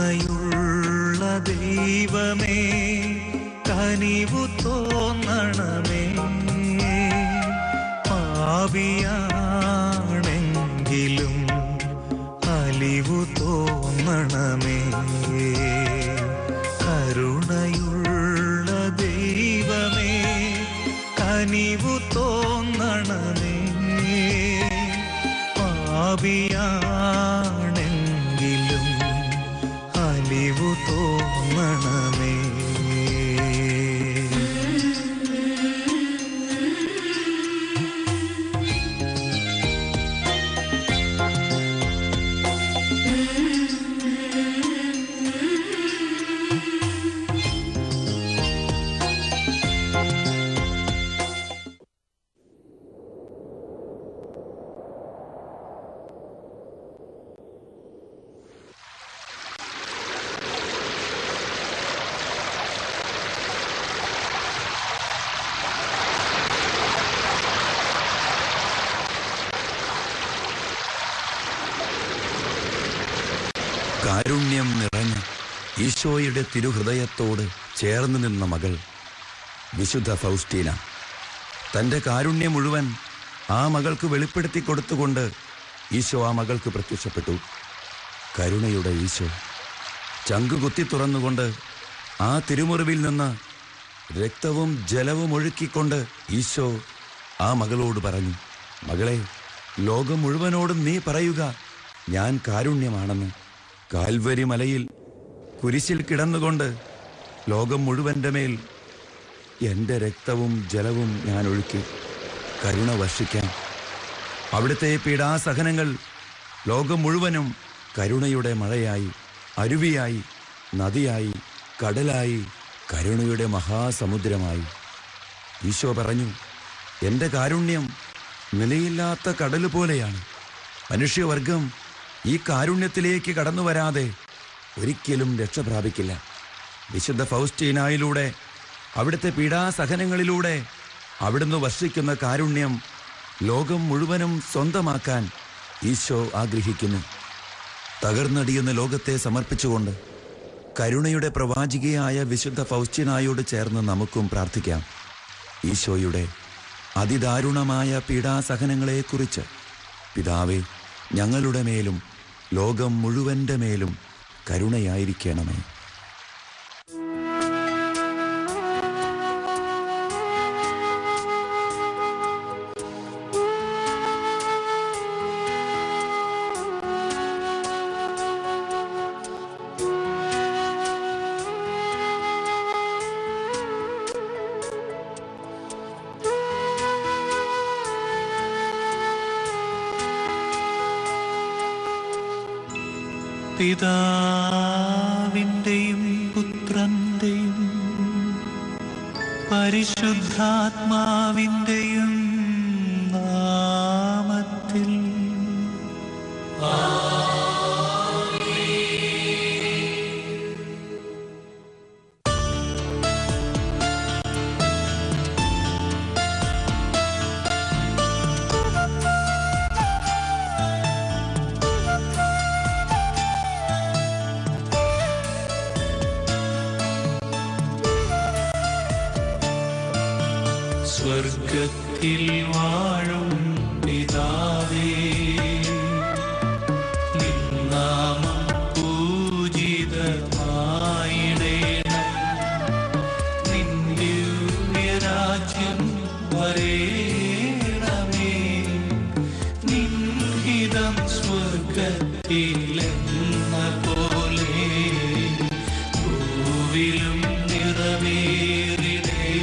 കരുണയുള്ള ദൈവമേ കനിവു തോന്നണമേ പാപിയാണെങ്കിലും അലിവു തോന്നണമേ കരുണയുള്ള ദൈവമേ കനിവു തോന്നണമേ പാപിയാണെങ്കിലും അലിവു തോന്നണമേ കാരുണ്യം നിറഞ്ഞ ഈശോയുടെ തിരുഹൃദയത്തോട് ചേർന്ന് നിന്ന മകൾ വിശുദ്ധ ഫൗസ്റ്റീന തൻ്റെ കാരുണ്യം മുഴുവൻ ആ മകൾക്ക് വെളിപ്പെടുത്തി കൊടുത്തുകൊണ്ട് ഈശോ ആ മകൾക്ക് പ്രത്യക്ഷപ്പെട്ടു കരുണയുടെ ഈശോ ചങ്കു കുത്തി തുറന്നുകൊണ്ട് ആ തിരുമുറിവിൽ നിന്ന് രക്തവും ജലവും ഒഴുക്കിക്കൊണ്ട് ഈശോ ആ മകളോട് പറഞ്ഞു മകളെ ലോകം മുഴുവനോടും നീ പറയുക ഞാൻ കാരുണ്യമാണെന്ന് കാൽവരി മലയിൽ കുരിശിൽ കിടന്നുകൊണ്ട് ലോകം മുഴുവൻ്റെ മേൽ എൻ്റെ രക്തവും ജലവും ഞാൻ ഒഴുക്കി കരുണ വർഷിക്കാം അവിടുത്തെ പീഡാസഹനങ്ങൾ ലോകം മുഴുവനും കരുണയുടെ മഴയായി അരുവിയായി നദിയായി കടലായി കരുണയുടെ മഹാസമുദ്രമായി ഈശോ പറഞ്ഞു എൻ്റെ കാരുണ്യം നിലയില്ലാത്ത കടൽ പോലെയാണ് മനുഷ്യവർഗം ഈ കാരുണ്യത്തിലേക്ക് കടന്നു വരാതെ ഒരിക്കലും രക്ഷ പ്രാപിക്കില്ല വിശുദ്ധ ഫൗസ്റ്റീനായിലൂടെ അവിടുത്തെ പീഡാസഹനങ്ങളിലൂടെ അവിടുന്ന് വർഷിക്കുന്ന കാരുണ്യം ലോകം മുഴുവനും സ്വന്തമാക്കാൻ ഈശോ ആഗ്രഹിക്കുന്നു തകർന്നടിയുന്ന ലോകത്തെ സമർപ്പിച്ചുകൊണ്ട് കരുണയുടെ പ്രവാചികയായ വിശുദ്ധ ഫൗസ്റ്റീനായോട് ചേർന്ന് നമുക്കും പ്രാർത്ഥിക്കാം ഈശോയുടെ അതിദാരുണമായ പീഡാസഹനങ്ങളെക്കുറിച്ച് പിതാവേ ഞങ്ങളുടെ മേലും ലോകം മുഴുവൻ്റെ മേലും കരുണയായിരിക്കണമേ പിതാവിൻ്റെയും പുത്രൻ്റെയും പരിശുദ്ധാത്മാവിൻ്റെയും നാമത്തിൽ സ്വർഗത്തിൽ വാഴും പിതാവേ നിന്നാമം പൂജിതമായിടേണം നിന്റെ രാജ്യം വരേണമേ നിൻഹിതം സ്വർഗത്തിലെന്ന പോലെ ഭൂവിലും നിറവേറിടേണമേ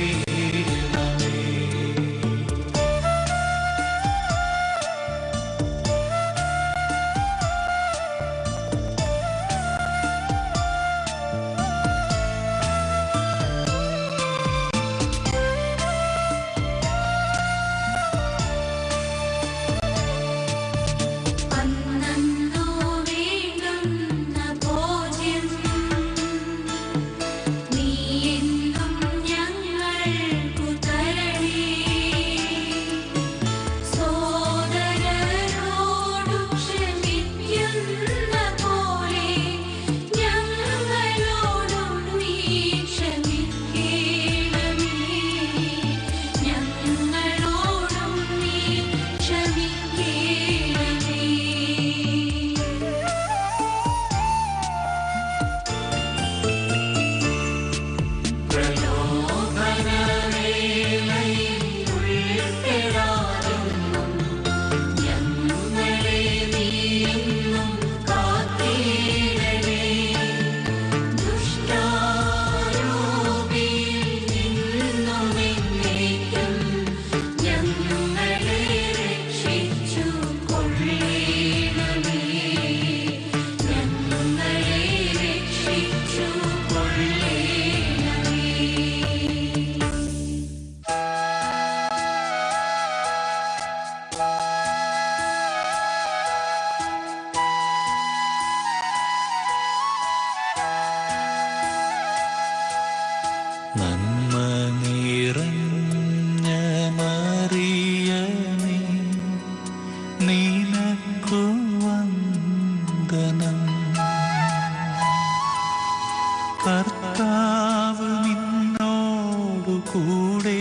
കർത്താവ് നിന്നോടു കൂടെ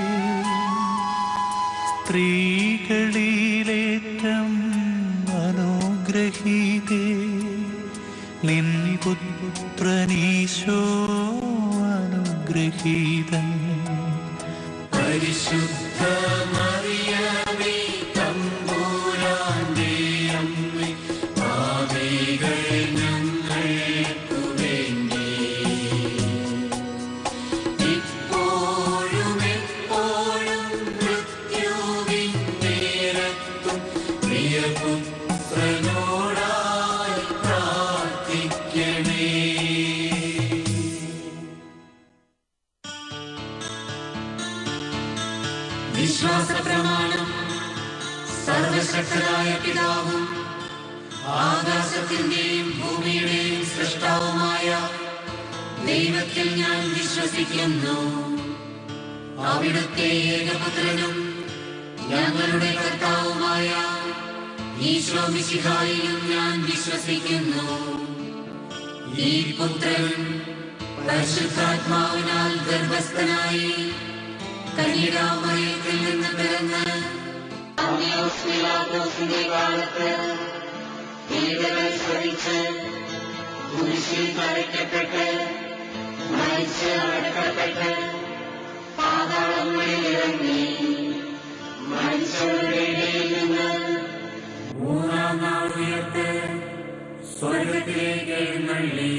സ്ത്രീകളിലേറ്റം അനുഗ്രഹീതേ നിൻ പുത്രനീശോ അനുഗ്രഹീതൻ പരിശുദ്ധ മറിയമേ തമ്പുരാന്റെ അമ്മേ പാപികൾ ഞങ്ങൾക്കു വേണ്ടി ഇപ്പോഴും എപ്പോഴും മൃത്യുവിൻ നേരത്തും പ്രിയപുത്രനോടായി പ്രാർത്ഥിക്കണേ വിശ്വാസ പ്രമാണം സർവശക്തനായ പിതാവും ആകാശത്തിന്റെയും ഭൂമിയുടെയും സൃഷ്ടാവുമായ ദൈവത്തിൽ ഞാൻ വിശ്വസിക്കുന്നു അവിടുത്തെ ഏകപുത്രനും ഞങ്ങളുടെ കർത്താവുമായ ഈശോ മിശിഹായിലും ഞാൻ വിശ്വസിക്കുന്നു ഈ പുത്രൻ പരിശുദ്ധാത്മാവിനാൽ ഗർഭസ്ഥനായി കന്യകാമറിയത്തിൽ നിന്ന് പിറന്ന് അന്ത്യോസ് പിലാത്തോസിന്റെ കാലത്ത് പീഡകൾ സഹിച്ച് കുരിശിൽ തറയ്ക്കപ്പെട്ട് മരിച്ച് അടക്കപ്പെട്ട് പാതാളങ്ങളിൽ ഇറങ്ങി മരിച്ചവരുടെ ഇടയിൽ നിന്ന് മൂന്നാം നാൾ ഉയർത്ത് സ്വർഗത്തിലേക്ക് എഴുന്നള്ളി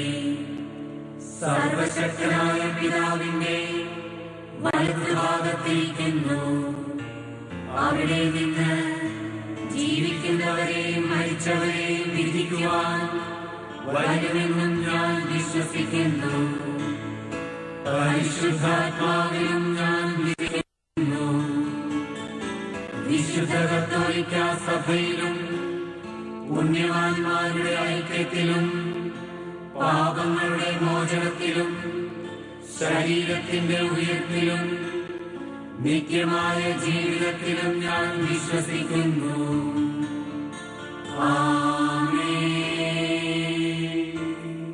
സർവശക്തനായ പിതാവിന്റെ വലതുഭാഗത്തിരിക്കുന്നു അവിടെ നിന്ന് ജീവിക്കുന്നവരെയും മരിച്ചവരെയും വിധിക്കുവാൻ വരുമെന്നും ഞാൻ വിശ്വസിക്കുന്നു പരിശുദ്ധാത്മാവിലും ഞാൻ വിശ്വസിക്കുന്നു വിശുദ്ധ കത്തോലിക്ക സഭയിലും പുണ്യവാന്മാരുടെ ഐക്യത്തിലും പാപങ്ങളുടെ മോചനത്തിലും ശരീരത്തിന്റെ ഉയർപ്പിലും നിത്യമായ ജീവിതത്തിലും ഞാൻ വിശ്വസിക്കുന്നു ആമേൻ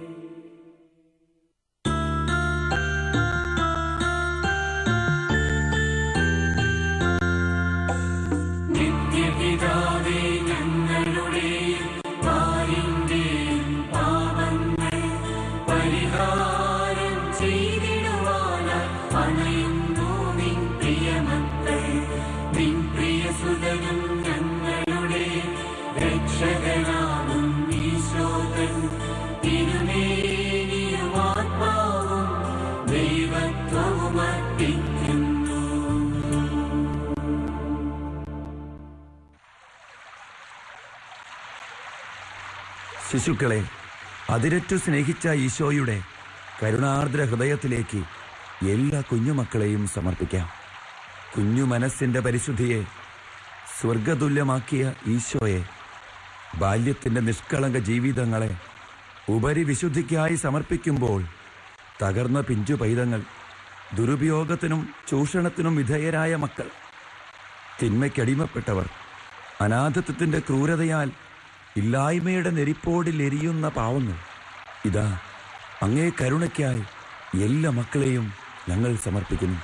നിത്യപിതാവേ ഞങ്ങളുടെയും പാലിന്റെയും പാപങ്ങൾ പരിഹാരം ചെയ്തിടുവാനായി അണയുന്നു നിൻ പ്രിയമക്കൾ നിൻ പ്രിയസുതനും ഞങ്ങളുടെ രക്ഷകനാകും ഈശോകൻ തിരുമേനിയും ആത്മാവും ദൈവത്വവും അർപ്പിക്കുന്നു ശിശുക്കളെ അതിരറ്റു സ്നേഹിച്ച ഈശോയുടെ കരുണാർദ്ര ഹൃദയത്തിലേക്ക് എല്ലാ കുഞ്ഞുമക്കളെയും സമർപ്പിക്കാം കുഞ്ഞു മനസ്സിന്റെ പരിശുദ്ധിയെ സ്വർഗതുല്യമാക്കിയ ഈശോയെ ബാല്യത്തിന്റെ നിഷ്കളങ്ക ജീവിതങ്ങളെ ഉപരിവിശുദ്ധിക്കായി സമർപ്പിക്കുമ്പോൾ തകർന്ന പിഞ്ചു പൈതങ്ങൾ ദുരുപയോഗത്തിനും ചൂഷണത്തിനും വിധേയരായ മക്കൾ തിന്മയ്ക്കടിമപ്പെട്ടവർ അനാഥത്വത്തിന്റെ ക്രൂരതയാൽ ഇല്ലായ്മയുടെ നെരിപ്പോടിൽ എരിയുന്ന പാവങ്ങൾ ഇതാ അങ്ങേ കരുണയ്ക്കായി എല്ലാ മക്കളെയും ഞങ്ങൾ സമർപ്പിക്കുന്നു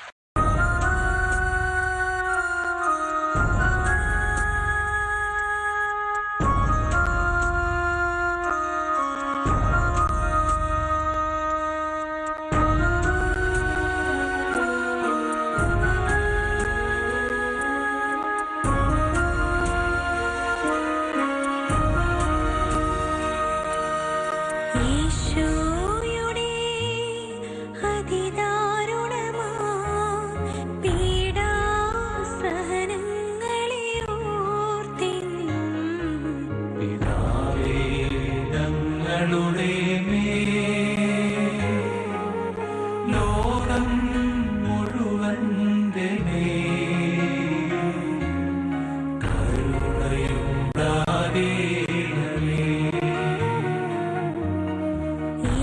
ഈശോയുടെ അതിദാരുണമാ പീഡാസഹനങ്ങളെ ഓർത്തിന്നും പിതാവേ ഞങ്ങളുടെ മേൽ ലോകം മുഴുവന്റെ മേൽ കരുണയുണ്ടാകേണമേ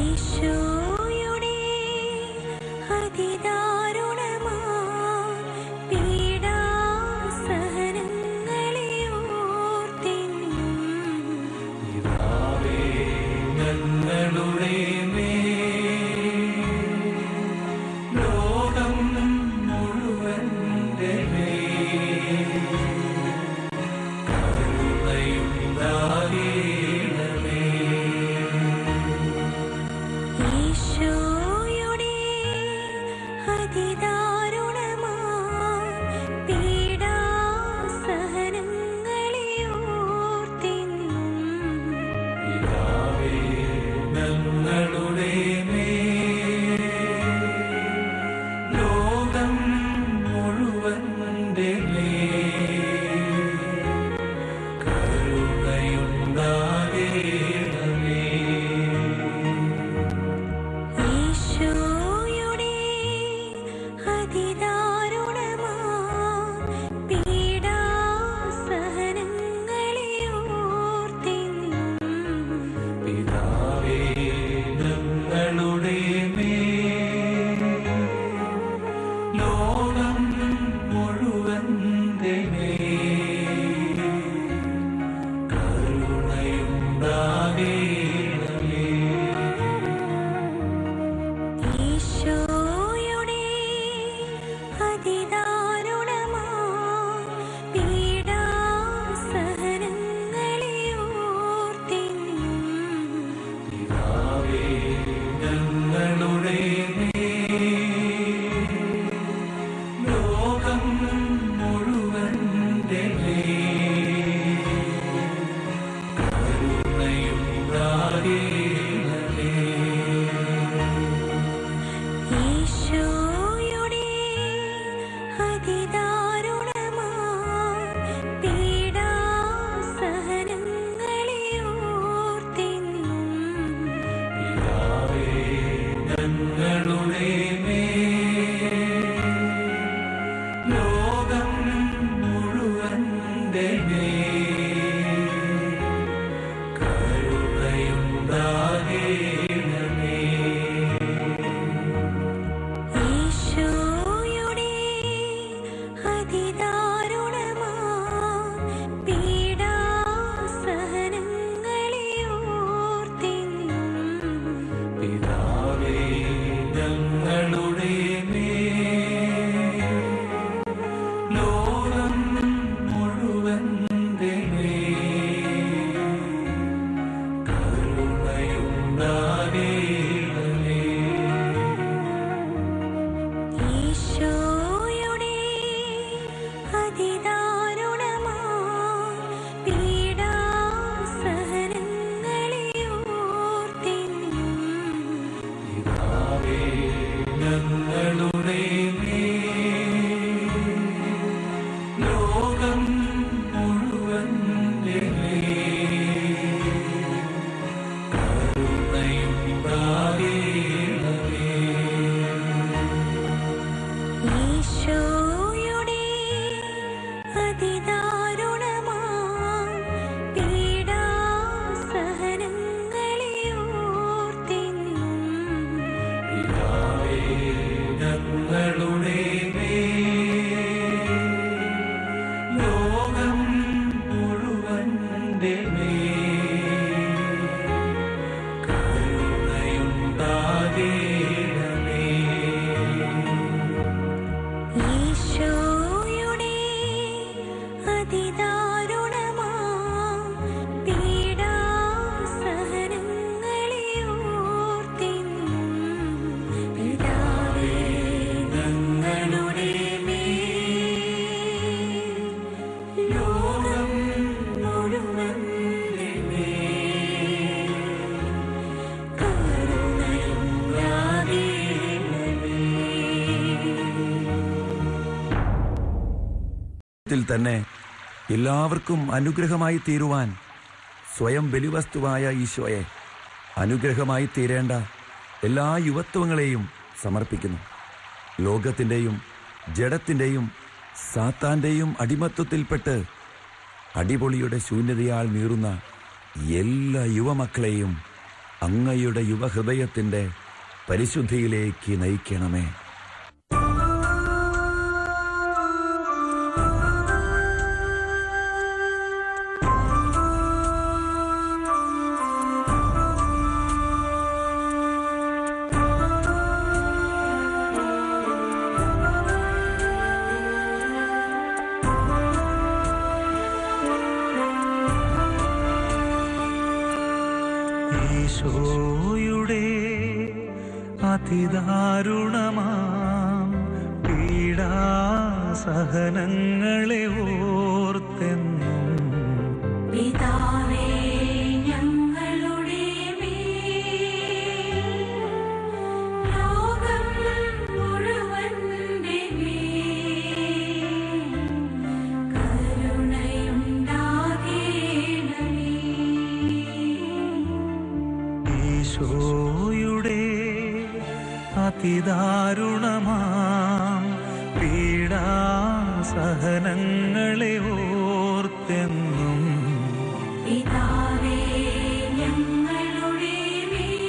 യുവത്വത്തിൽ തന്നെ എല്ലാവർക്കും അനുഗ്രഹമായി തീരുവാൻ സ്വയം ബലിവസ്തുവായ ഈശോയെ അനുഗ്രഹമായി തീരേണ്ട എല്ലാ യുവത്വങ്ങളെയും സമർപ്പിക്കുന്നു ലോകത്തിൻ്റെയും ജഡത്തിൻ്റെയും സാത്താന്റെയും അടിമത്വത്തിൽപ്പെട്ട് അടിപൊളിയുടെ ശൂന്യതയാൽ നീറുന്ന എല്ലാ യുവമക്കളെയും അങ്ങയുടെ യുവഹൃദയത്തിൻ്റെ പരിശുദ്ധിയിലേക്ക് നയിക്കണമേ ഈശോയുടെ അതിദാരുണമാം പീഡാസഹനങ്ങളെ ഓർത്തെന്നും പിതാവേ ഞങ്ങളുടെ മേൽ ലോകം മുഴുവന്റെ മേൽ കരുണയുണ്ടാകേണമേ ഈശോയുടെ അതിദാരുണമാം പീഡാസഹനങ്ങളെ ഓർത്തെന്നും പിതാവേ ഞങ്ങളുടെ മേൽ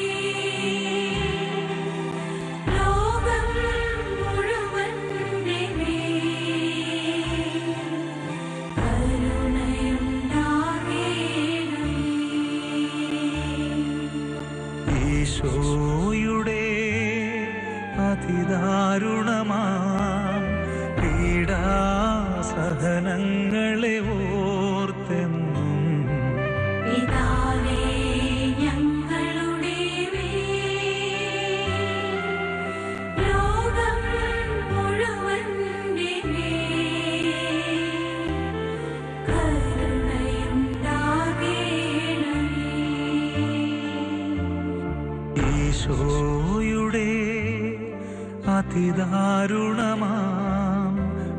ലോകം മുഴുവന്റെ മേൽ കരുണയുണ്ടാകേണമേ ഈശോയുടെ അതിദാരുണമാം പീഡാസഹനങ്ങളെ ഓർത്തെന്നും പിതാവേ ഞങ്ങളുടെ മേൽ ലോകം മുഴുവന്റെ മേൽ കരുണയുണ്ടാകേണമേ ഈശോയുടെ അതിദാരുണമാം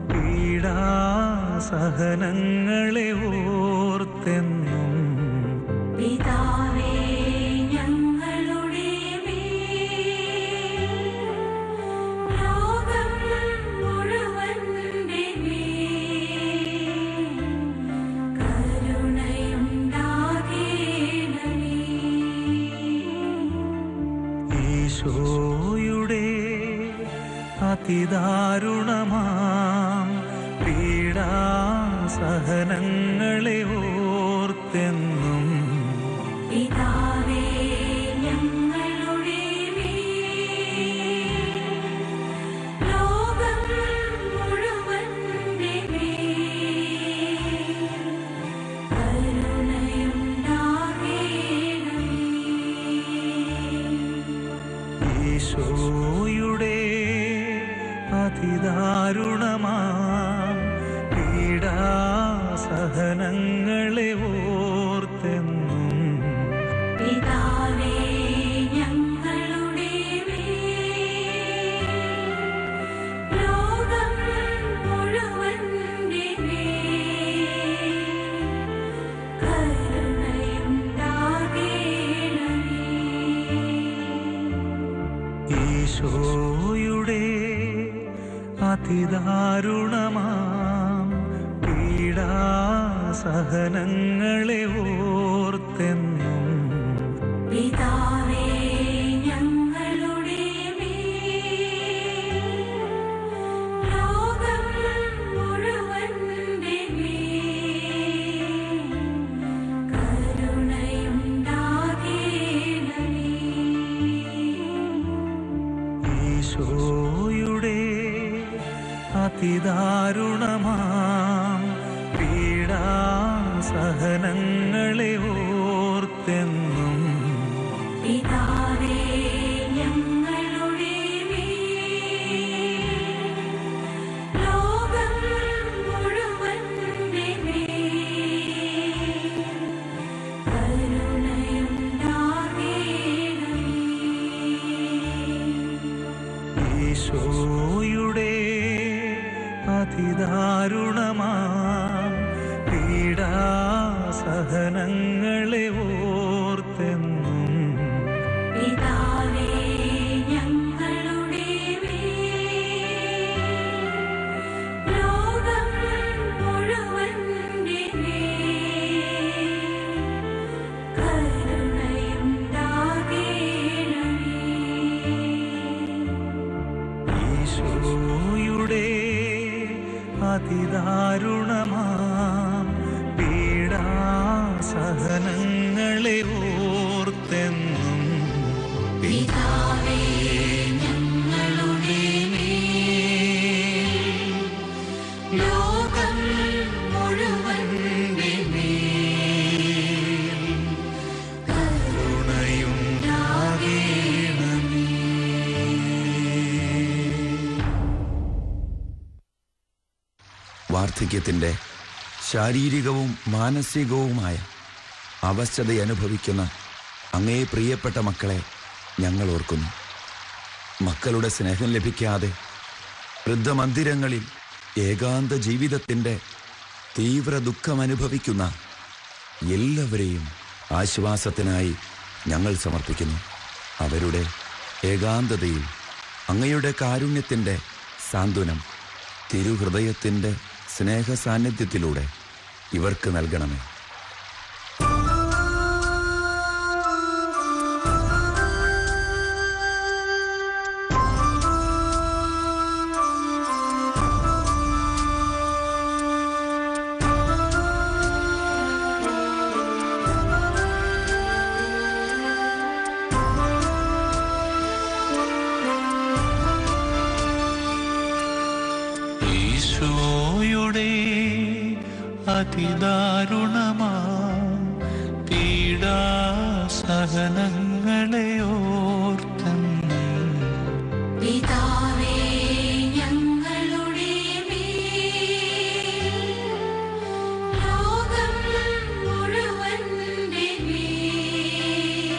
പീഡാസഹനങ്ങളെ ഓർത്തെന്നും പിതാവേ ഞങ്ങളുടെ മേൽ ലോകം മുഴുവന്റെ മേൽ കരുണയുണ്ടാകേണമേ ഈശോയുടെ അതിദാരുണമാം പീഡാസഹനങ്ങളെ ഓർത്തെന്നും പിതാവേ ഞങ്ങളുടെ മേൽ ലോകം മുഴുവന്റെ മേൽ കരുണയുണ്ടാകേണമേ ഈശോയുടെ അതിദാരുണമാം പീഡാസഹനങ്ങളെ ഓർത്തെന്നും പിതാവേ ഞങ്ങളുടെ മേൽ ലോകം മുഴുവന്റെ മേൽ കരുണയുണ്ടാകേണമേ ഈശോയുടെ അതിദാരുണമാം പീഡാസഹനങ്ങളെ ഓർത്തെന്നും പിതാവേ ഞങ്ങളുടെ മേൽ ലോകം മുഴുവന്റെ മേൽ കരുണയുണ്ടാകേണമേ ഈശോയുടെ അതിദാരുണമാം പീഡാസഹനങ്ങളെ ഓർത്തെന്നും പിതാവേ ഞങ്ങളുടെ മേൽ ലോകം മുഴുവന്റെ മേൽ കരുണയുണ്ടാകേണമേ ഈശോയുടെ അതിദാരുണമാം സഹനങ്ങളെ ഓർത്തെന്നും പിതാവേ ഞങ്ങളുടെ മേൽ ലോകം മുഴുവന്റെ മേൽ കരുണയുണ്ടാകേണമേ ഈശോയുടെ അതിദാരുണമാം പീഡാസഹനങ്ങളെ ഓർത്തെന്നും പിതാവേ ഞങ്ങളുടെ മേൽ ലോകം മുഴുവന്റെ മേൽ വാർദ്ധക്യത്തിൻ്റെ ശാരീരികവും മാനസികവുമായ അവശതയനുഭവിക്കുന്ന അങ്ങേ പ്രിയപ്പെട്ട മക്കളെ ഞങ്ങൾ ഓർക്കുന്നു മക്കളുടെ സ്നേഹം ലഭിക്കാതെ വൃദ്ധമന്ദിരങ്ങളിൽ ഏകാന്ത ജീവിതത്തിൻ്റെ തീവ്ര ദുഃഖമനുഭവിക്കുന്ന എല്ലാവരെയും ആശ്വാസത്തിനായി ഞങ്ങൾ സമർപ്പിക്കുന്നു അവരുടെ ഏകാന്തതയിൽ അങ്ങയുടെ കാരുണ്യത്തിൻ്റെ സാന്ത്വനം തിരുഹൃദയത്തിൻ്റെ സ്നേഹ സാന്നിധ്യത്തിലൂടെ ഇവർക്ക് നൽകണമേ ഈശോയുടെ അതിദാരുണമാ പീഡാസഹനങ്ങളെ ഓർത്തെന്നും പിതാവേ ഞങ്ങളുടെ മേൽ ലോകം മുഴുവന്റെ മേൽ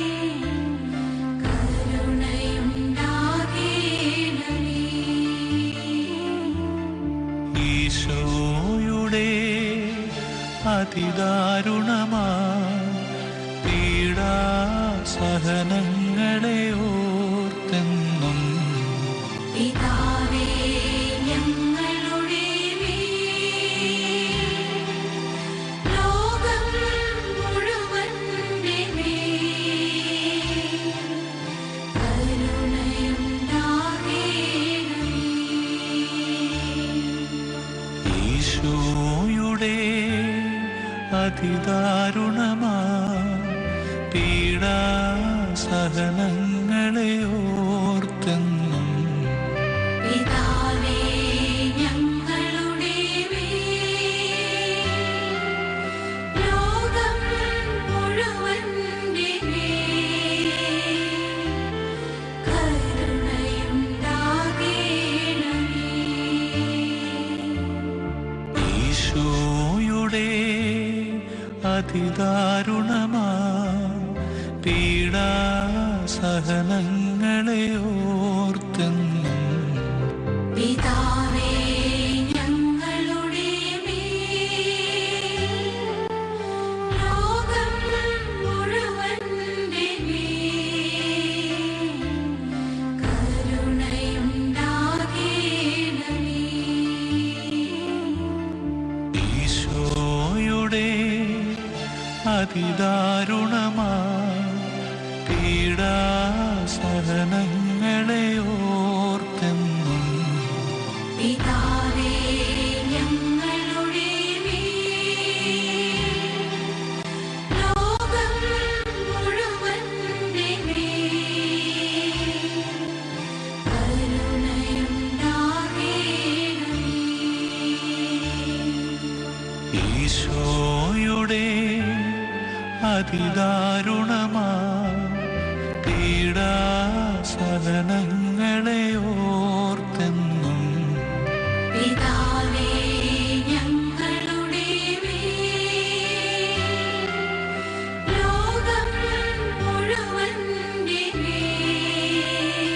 കരുണയുണ്ടാകേണമേ ഈശോയുടെ അതിദാരുണമാ പീഡാസഹനങ്ങളെ ഓർത്തെന്നും പിതാവേ ഞങ്ങളുടെ മേൽ ലോകം മുഴുവന്റെ മേൽ കരുണയുണ്ടാകേണമേ ഈശോയുടെ അതിദാരുണമാ പീഡാസഹനങ്ങളെ ഓർത്തെന്നും പിതാവേ ഞങ്ങളുടെ മേൽ ലോകം മുഴുവന്റെ മേൽ കരുണയുണ്ടാകേണമേ ഈശോയുടെ അതിദാരുണമാ പീഡാസഹനങ്ങളെ ഓർത്തെന്നും പിതാവേ ഞങ്ങളുടെ മേൽ ലോകം മുഴുവന്റെ മേൽ കരുണയുണ്ടാകേണമേ ഈശോയുടെ അതിദാരുണമാ പീഡാസഹനങ്ങളെ ഓർത്തെന്നും പിതാവേ ഞങ്ങളുടെ മേൽ ലോകം മുഴുവന്റെ മേൽ കരുണയുണ്ടാകേണമേ ഈശോയുടെ അതിദാരുണമാ പീഡാസഹനങ്ങളെ ഓർത്തെന്നും പിതാവേ ഞങ്ങളുടെ മേൽ ലോകം മുഴുവന്റെ മേൽ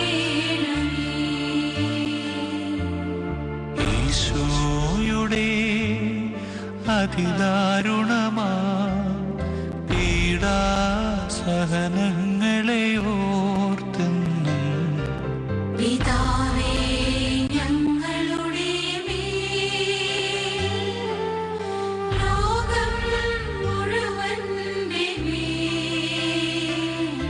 കരുണയുണ്ടാകേണമേ ഈശോയുടെ അതിദാരുണമാ പീഡാസഹനങ്ങളെ ഓർത്തെന്നും പിതാവേ ഞങ്ങളുടെ മേൽ ലോകം മുഴുവന്റെ മേൽ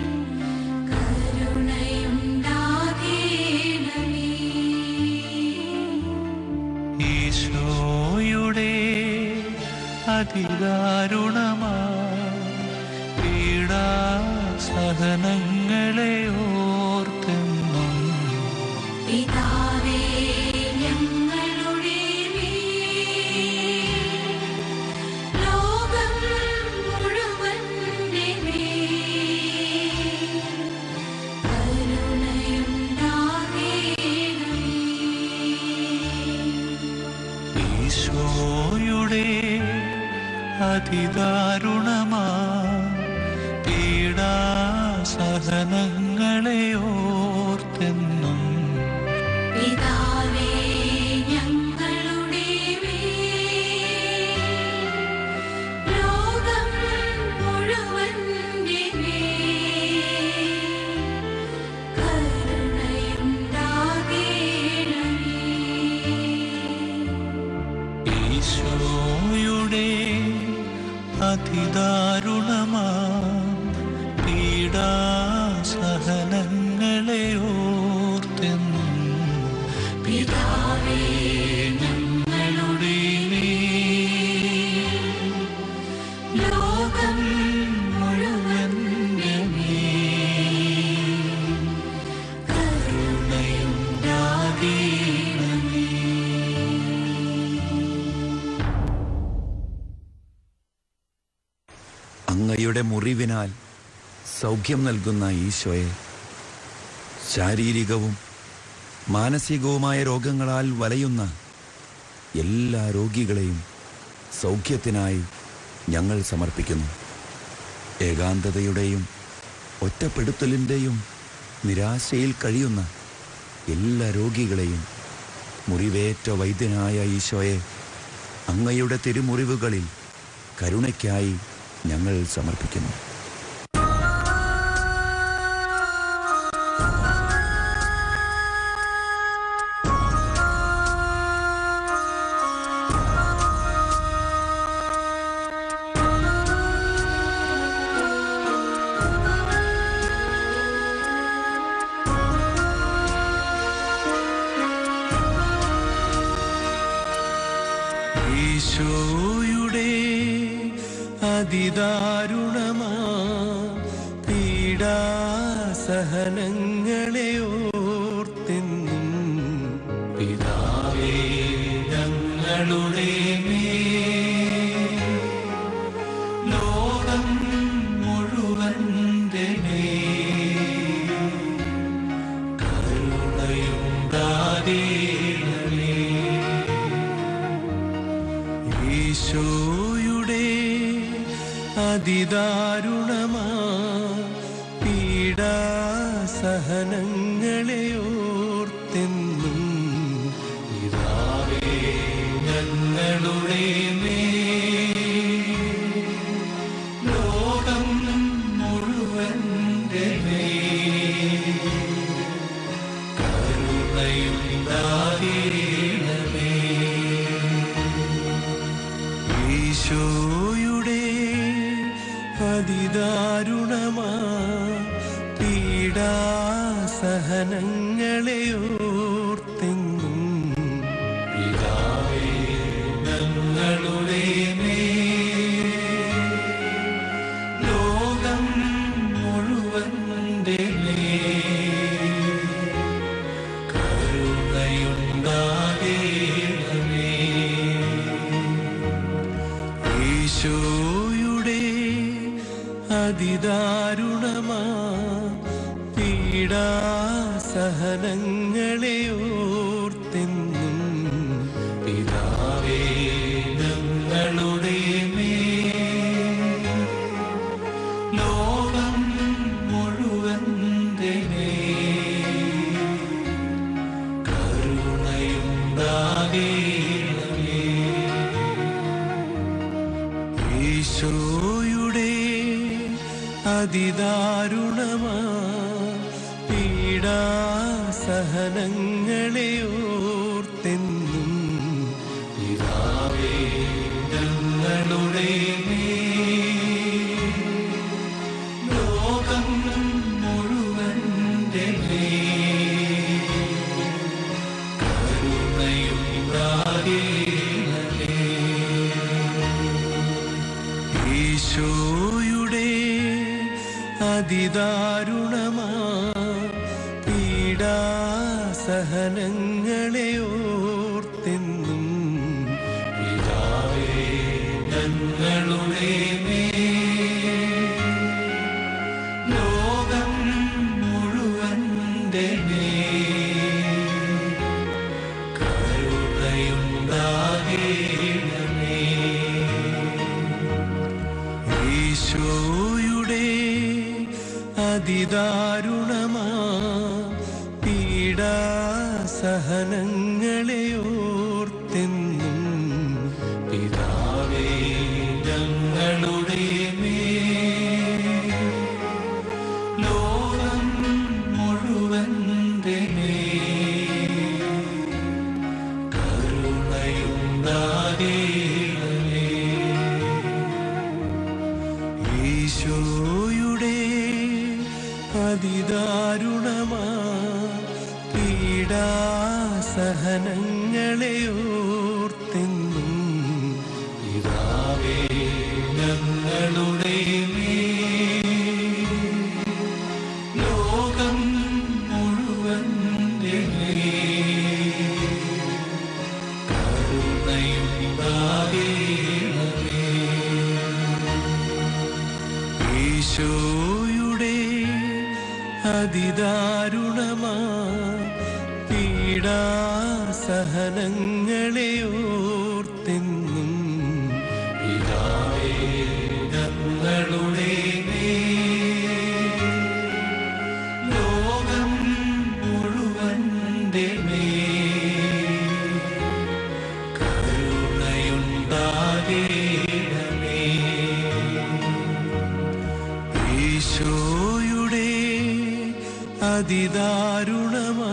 കരുണയുണ്ടാകേണമേ ഈശോയുടെ അതിദാരുണമാ പീഡാസഹനങ്ങളെ ഓർത്തെന്നും പിതാവേ ഞങ്ങളുടെ മേൽ ലോകം മുഴുവന്റെ മേൽ കരുണയുണ്ടാകേണമേ ഈശോയുടെ അതിദാരുണമാ പീഡാസഹനങ്ങളെ ഓർത്തെന്നും പിതാവേ ഞങ്ങളുടെ മേൽ ലോകം മുഴുവന്റെ മേൽ കരുണയുണ്ടാകേണമേ ഈശോയുടെ അതിദാരുണമാ പീഡാസഹനങ്ങളെ ഓർത്തെന്നും പിതാവേ ഞങ്ങളുടെ മേൽ ലോകം മുഴുവന്റെ മേൽ കരുണയുണ്ടാകേണമേ അങ്ങയുടെ മുറിവിനാൽ സൗഖ്യം നൽകുന്ന ഈശോയെ ശാരീരികവും മാനസികവുമായ രോഗങ്ങളാൽ വലയുന്ന എല്ലാ രോഗികളെയും സൗഖ്യത്തിനായി ഞങ്ങൾ സമർപ്പിക്കുന്നു ഏകാന്തതയുടെയും ഒറ്റപ്പെടുത്തലിൻ്റെയും നിരാശയിൽ കഴിയുന്ന എല്ലാ രോഗികളെയും മുറിവേറ്റ വൈദ്യനായ ഈശോയെ അങ്ങയുടെ തിരുമുറിവുകളിൽ കരുണയ്ക്കായി ഞങ്ങൾ സമർപ്പിക്കുന്നു ഈശോയുടെ അതിദാരുണമാ പീഡാസഹനങ്ങളെ ഓർത്തെന്നും പിതാവേ ഞങ്ങളുടെ മേൽ ലോകം മുഴുവന്റെ മേൽ കരുണയുണ്ടാകേണമേ ഈശോയുടെ അതിദാരുണമാ പീഡാസഹനങ്ങളെ ഓർത്തെന്നും പിതാവേ ഞങ്ങളുടെ മേൽ ലോകം മുഴുവന്റെ മേൽ കരുണയുണ്ടാകേണമേ ഈശോയുടെ അതിദാരുണമാ പീഡാസഹനങ്ങളെ ഓർത്തെന്നും പിതാവേ ഞങ്ങളുടെ മേൽ ലോകം മുഴുവന്റെ മേൽ കരുണയുണ്ടാകേണമേ ഈശോയുടെ അതിദാരുണമാ പീഡാസഹനങ്ങളെ ഓർത്തെന്നും പിതാവേ ഞങ്ങളുടെ മേൽ ലോകം മുഴുവന്റെ മേൽ കരുണയുണ്ടാകേണമേ അതിദാരുണമാ പീഡാസഹനങ്ങളെ ഓർത്തെന്നും പിതാവേ ഞങ്ങളുടെ മേൽ ലോകം മുഴുവൻ്റെ മേൽ കരുണയുണ്ടാകേണമേ. ഈശോയുടെ അതിദാരുണമാ പീഡാസഹനങ്ങളെ ഓർത്തെന്നും പിതാവേ ഞങ്ങളുടെ മേൽ ലോകം മുഴുവൻ്റെ മേൽ കരുണയുണ്ടാകേണമേ ഈശോയുടെ അതിദാരുണമാ പീഡാസഹനങ്ങളെ ഓർത്തെന്നും പിതാവേ ഞങ്ങളുടെ മേൽ ലോകം മുഴുവൻ്റെ മേൽ കരുണയുണ്ടാകേണമേ ഈശോയുടെ അതിദാരുണമാ പീഡാസഹനങ്ങളെ ഓർത്തെന്നും പിതാവേ ഞങ്ങളുടെ മേൽ ലോകം മുഴുവൻ്റെ മേൽ കരുണയുണ്ടാകേണമേ ഈശോയുടെ അതിദാരുണമാ പീഡാസഹനങ്ങളെ ഓർത്തെന്നും പിതാവേ ഞങ്ങളുടെ മേൽ ലോകം മുഴുവൻ്റെ മേൽ കരുണയുണ്ടാകേണമേ ഈശോയുടെ അതിദാരുണമാ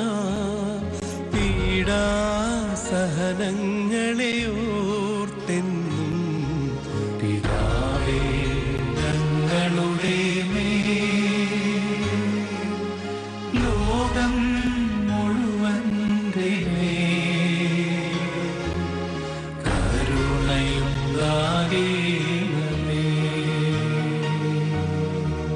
പീഡാസഹനങ്ങളെ ഓർത്തെന്നും പിതാവേ ഞങ്ങളുടെ മേൽ ലോകം മുഴുവൻ്റെ മേൽ കരുണയുണ്ടാകേണമേ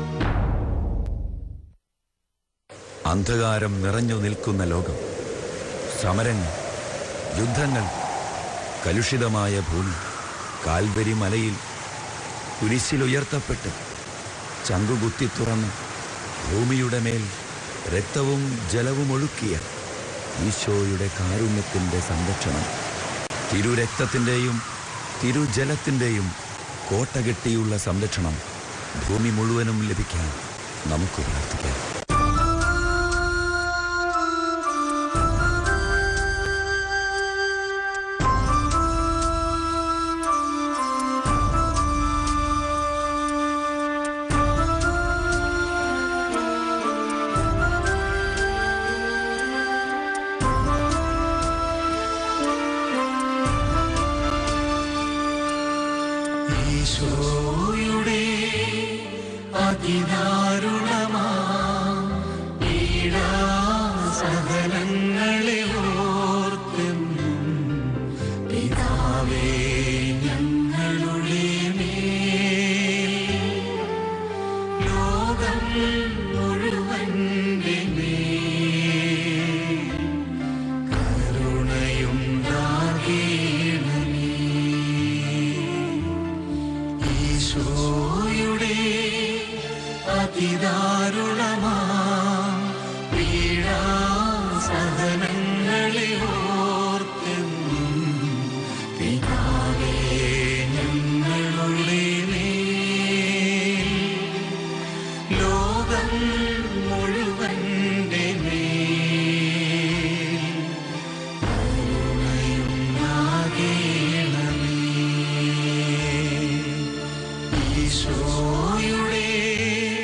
അന്ധകാരം നിറഞ്ഞു നിൽക്കുന്ന ലോകം സമരങ്ങൾ യുദ്ധങ്ങൾ കലുഷിതമായ ഭൂമി കാൽവരി മലയിൽ കുരിശിലുയർത്തപ്പെട്ട് ചങ്കുകുത്തി തുറന്ന് ഭൂമിയുടെ മേൽ രക്തവും ജലവും ഒഴുക്കിയ ഈശോയുടെ കാരുണ്യത്തിൻ്റെ സംരക്ഷണം തിരുരക്തത്തിൻ്റെയും തിരുജലത്തിൻ്റെയും കോട്ട കെട്ടിയുള്ള സംരക്ഷണം ഭൂമി മുഴുവനും ലഭിക്കാൻ നമുക്ക് പ്രാർത്ഥിക്കാം ഈശോയുടെ അതിദാരുണമാ പീഡാസഹനങ്ങളെ ഓർത്തെന്നും പിതാവേ ഞങ്ങളുടെ മേൽ ലോകം മുഴുവൻ്റെ മേൽ കരുണയുണ്ടാകേണമേ ഈശോയുടെ അതിദാരുണമാ പീഡാസഹനങ്ങളെ ഓർത്തെന്നും പിതാവേ ഞങ്ങളുടെ മേൽ ലോകം മുഴുവൻ്റെ മേൽ കരുണയുണ്ടാകേണമേ ഈശോയുടെ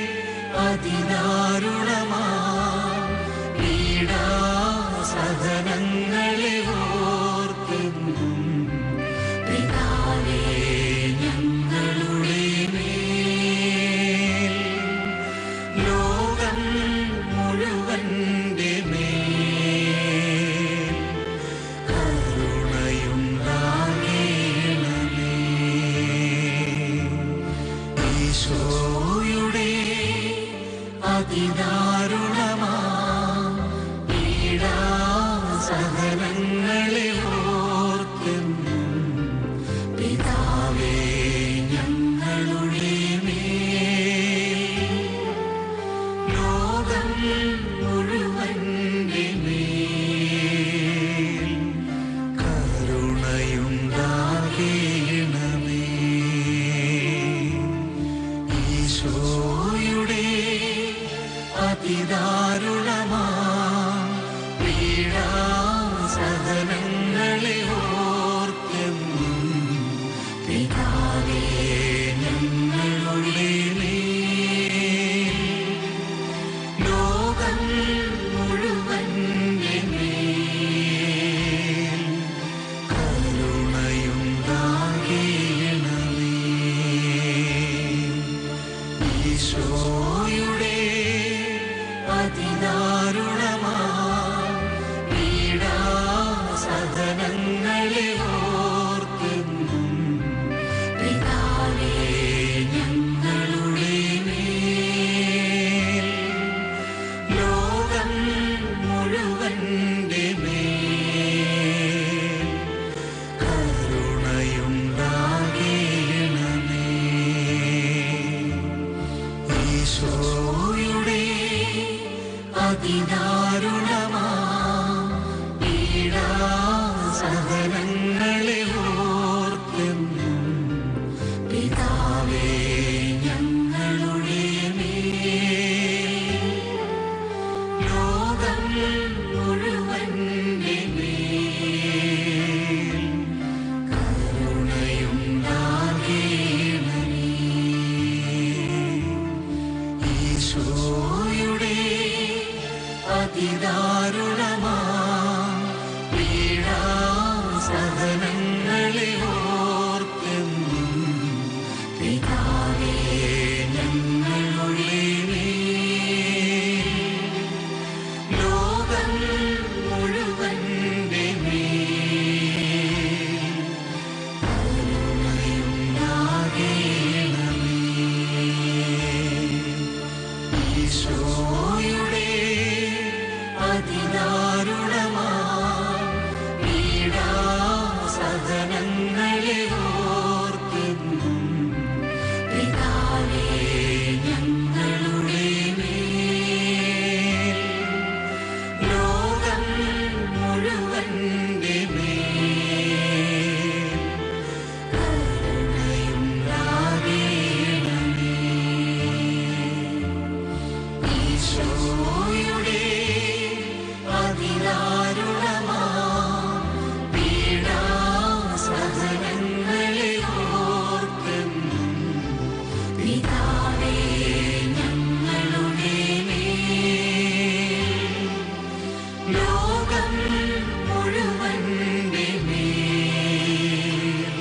അതിദാരുണമാ പീഡാസഹനങ്ങളെ ഓർത്തെന്നും പിതാവേ ഞങ്ങളുടെ മേൽ ലോകം മുഴുവൻ്റെ മേൽ കരുണയുണ്ടാകേണമേ ഈശോയുടെ അതിദാരുണമാ പീഡാസഹനങ്ങളെ ഓർത്തെന്നും പിതാവേ ഞങ്ങളുടെ മേൽ ലോകം മുഴുവൻ്റെ മേൽ കരുണയുണ്ടാകേണമേ ഈശോയുടെ അതിദാരുണമാ പീഡാസഹനങ്ങളെ ഓർത്തെന്നും പിതാവേ ഞങ്ങളുടെ മേൽ ലോകം മുഴുവൻ്റെ മേൽ കരുണയുണ്ടാകേണമേ ഈശോയുടെ അതിദാരുണമാ പീഡാസഹനങ്ങളെ ഓർത്തെന്നും പിതാവേ ഞങ്ങളുടെ മേൽ ലോകം മുഴുവൻ്റെ മേൽ കരുണയുണ്ടാകേണമേ ഈശോയുടെ അതിദാരുണമാ പീഡാസഹനങ്ങളെ ഓർത്തെന്നും പിതാവേ ഞങ്ങളുടെ മേൽ ലോകം മുഴുവൻ്റെ മേൽ കരുണയുണ്ടാകേണമേ ഈശോയുടെ അതിദാരുണമാ പീഡാസഹനങ്ങളെ ഓർത്തെന്നും പിതാവേ ഞങ്ങളുടെ മേൽ ലോകം മുഴുവൻ്റെ മേൽ കരുണയുണ്ടാകേണമേ ഈശോയുടെ അതിദാരുണമാ പീഡാസഹനങ്ങളെ ഓർത്തെന്നും പിതാവേ ഞങ്ങളുടെ മേൽ ലോകം മുഴുവൻ്റെ മേൽ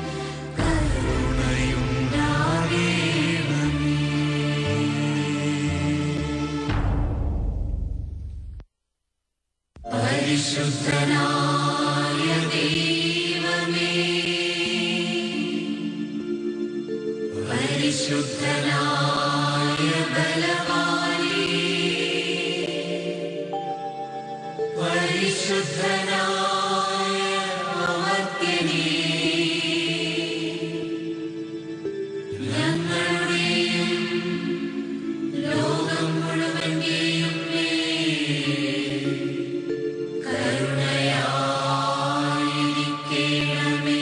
കരുണയുണ്ടാകേണമേ പരിശുദ്ധനായ ദൈവമേ പരിശുദ്ധനായ ബലവാനേ പരിശുദ്ധനായ അമർത്യനേ ഞങ്ങളുടെയും ലോകം മുഴുവന്റെയും മേൽ കരുണയായിരിക്കണമേ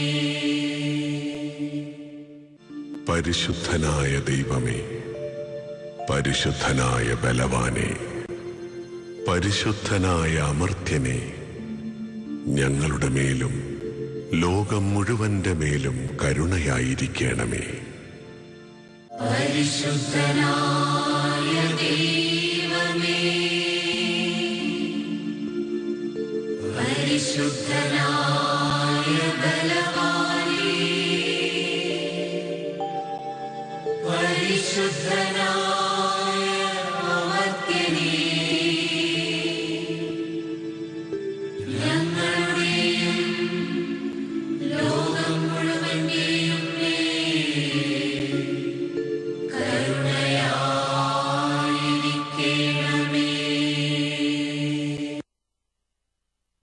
പരിശുദ്ധനായ ദൈവമേ പരിശുദ്ധനായ ബലവാനെ പരിശുദ്ധനായ അമർത്യനെ ഞങ്ങളുടെ മേലും ലോകം മുഴുവന്റെ മേലും കരുണയായിരിക്കണമേ പരിശുദ്ധനായ ദൈവമേ പരിശുദ്ധനായ ബലവാനേ